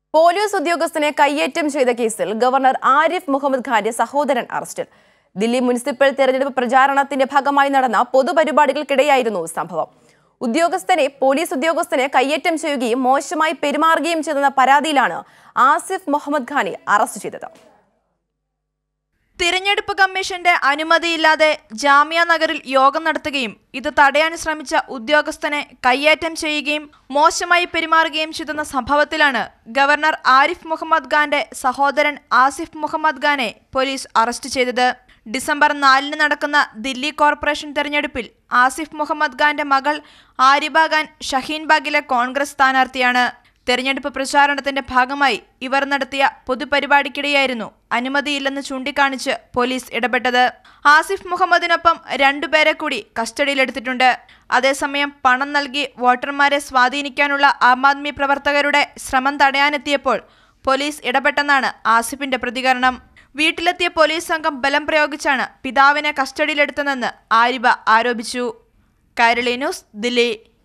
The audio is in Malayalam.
പോലീസ് ഉദ്യോഗസ്ഥനെ കയ്യേറ്റം ചെയ്ത കേസിൽ ഗവർണർ ആരിഫ് മുഹമ്മദ് ഖാന്റെ സഹോദരൻ അറസ്റ്റിൽ ദില്ലി മുനിസിപ്പൽ തെരഞ്ഞെടുപ്പ് പ്രചാരണത്തിന്റെ ഭാഗമായി നടന്ന പൊതുപരിപാടികൾക്കിടെയായിരുന്നു സംഭവം ഉദ്യോഗസ്ഥനെ പോലീസ് ഉദ്യോഗസ്ഥനെ കയ്യേറ്റം ചെയ്യുകയും മോശമായി പെരുമാറുകയും ചെയ്തെന്ന പരാതിയിലാണ് ആസിഫ് മുഹമ്മദ് ഖാനെ അറസ്റ്റ് ചെയ്തത് തിരഞ്ഞെടുപ്പ് കമ്മീഷന്റെ അനുമതിയില്ലാതെ ജാമ്യ നഗറിൽ യോഗം നടത്തുകയും ഇത് തടയാൻ ശ്രമിച്ച ഉദ്യോഗസ്ഥനെ കയ്യേറ്റം ചെയ്യുകയും മോശമായി പെരുമാറുകയും ചെയ്തെന്ന സംഭവത്തിലാണ് ഗവർണർ ആരിഫ് മുഹമ്മദ് ഖാന്റെ സഹോദരൻ ആസിഫ് മുഹമ്മദ് ഖാനെ പോലീസ് അറസ്റ്റ് ചെയ്തത് ഡിസംബർ നാലിന് നടക്കുന്ന ദില്ലി കോർപ്പറേഷൻ തെരഞ്ഞെടുപ്പിൽ ആസിഫ് മുഹമ്മദ് ഖാന്റെ മകൾ ആരിബ ഖാൻ ഷഹീൻബാഗിലെ കോൺഗ്രസ് സ്ഥാനാർത്ഥിയാണ് തെരഞ്ഞെടുപ്പ് പ്രചാരണത്തിന്റെ ഭാഗമായി ഇവർ നടത്തിയ പൊതുപരിപാടിക്കിടെയായിരുന്നു അനുമതിയില്ലെന്ന് ചൂണ്ടിക്കാണിച്ച് പോലീസ് ഇടപെട്ടത് ആസിഫ് മുഹമ്മദിനൊപ്പം രണ്ടുപേരെ കൂടി കസ്റ്റഡിയിലെടുത്തിട്ടുണ്ട് അതേസമയം പണം നൽകി വോട്ടർമാരെ സ്വാധീനിക്കാനുള്ള ആം ആദ്മി പ്രവർത്തകരുടെ ശ്രമം തടയാനെത്തിയപ്പോൾ പോലീസ് ഇടപെട്ടെന്നാണ് ആസിഫിന്റെ പ്രതികരണം വീട്ടിലെത്തിയ പോലീസ് സംഘം ബലം പ്രയോഗിച്ചാണ് പിതാവിനെ കസ്റ്റഡിയിലെടുത്തതെന്ന് ആരിബ ആരോപിച്ചു കൈരളി ന്യൂസ് ദില്ലി